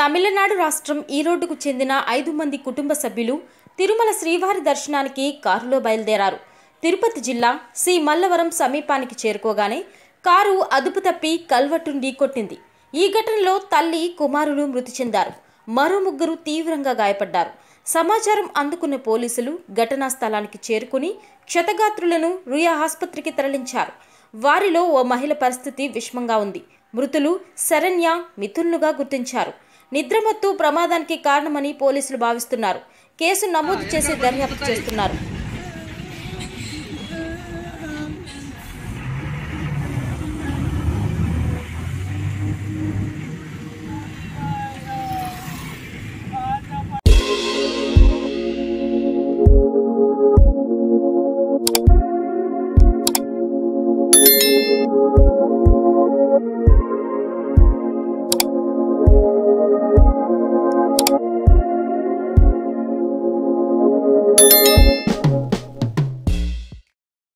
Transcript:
తమిళనాడు రాష్ట్రం ఈరోడ్డుకు చెందిన ఐదు మంది కుటుంబ సభ్యులు తిరుమల శ్రీవారి దర్శనానికి కారులో బయలుదేరారు తిరుపతి జిల్లా సి మల్లవరం సమీపానికి చేరుకోగానే కారు అదుపు తప్పి కల్వట్టును ఢీకొట్టింది ఈ ఘటనలో తల్లి కుమారులు మృతి చెందారు మరో ముగ్గురు తీవ్రంగా గాయపడ్డారు సమాచారం అందుకున్న పోలీసులు ఘటనా స్థలానికి చేరుకుని క్షతగాత్రులను రుయా ఆసుపత్రికి తరలించారు వారిలో ఓ మహిళ పరిస్థితి విషమంగా ఉంది మృతులు శరణ్య మిథున్లుగా గుర్తించారు నిద్రమత్తు ప్రమాదానికి కారణమని పోలీసులు భావిస్తున్నారు కేసు నమోదు చేసి దర్యాప్తు చేస్తున్నారు